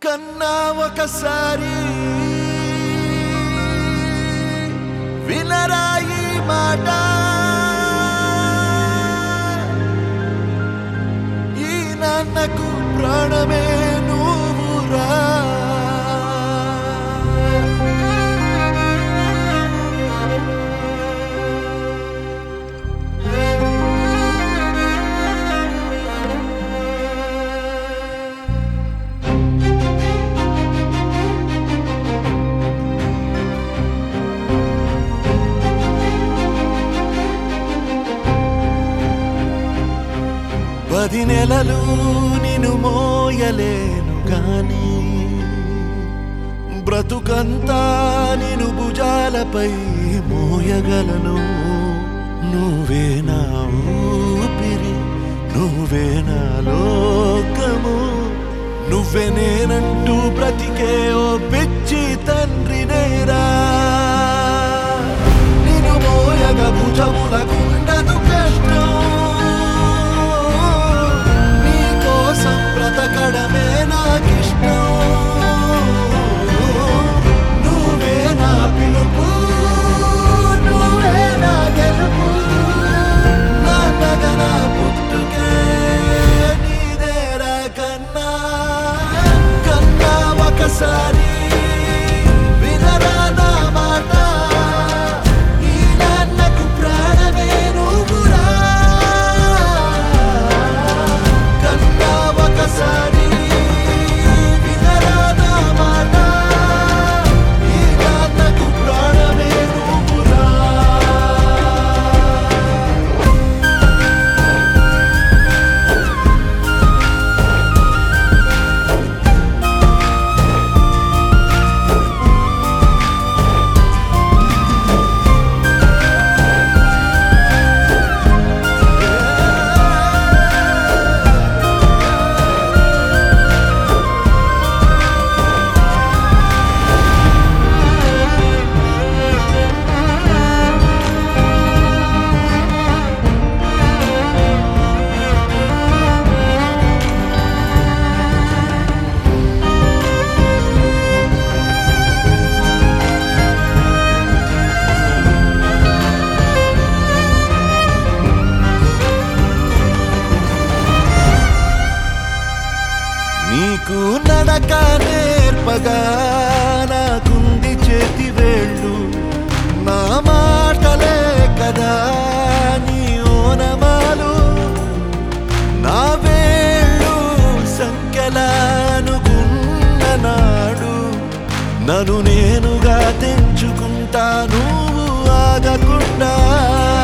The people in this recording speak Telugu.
కన్నా ఒకసారి వినరాయి మాట ఈ నాన్నకు ప్రాణమే నువ్వురా పది నెలలు నిన్ను మోయలేను గాని బ్రతుకంతా నిన్ను భుజాలపై మోయగలను నువ్వే నా ఊపిరి నువ్వే నా లోకము నువ్వే నేనంటూ బ్రతికే ఓ పిచ్చి తండ్రి నేరా నిన్ను మోయగ భుజములకు ఉండదు కష్టం నీ కోసం బ్రతకడమే నాకిష్టం నువ్వే నా పిలుపు నువ్వే నా గెలుపు నా నగన పుట్టుకే నీదేరా కన్నా కన్నా ఒకసారి వినరా నా మాట ఈ నాన్నకు ప్రాణమే నువ్వురా కన్నా ఒకసారి వినరా నా మాట ఈ నాన్నకు ప్రాణమే నువ్వురా నీకు నడక నేర్పగా నాకుంది చేతి వేళ్ళు నా మాటలే కదా నీ ఓనమాలు నా వేళ్ళు సంఖ్యలానుకున్న నాడు నన్ను నేనుగా తెంచుకుంటా నువ్వు ఆగకుండా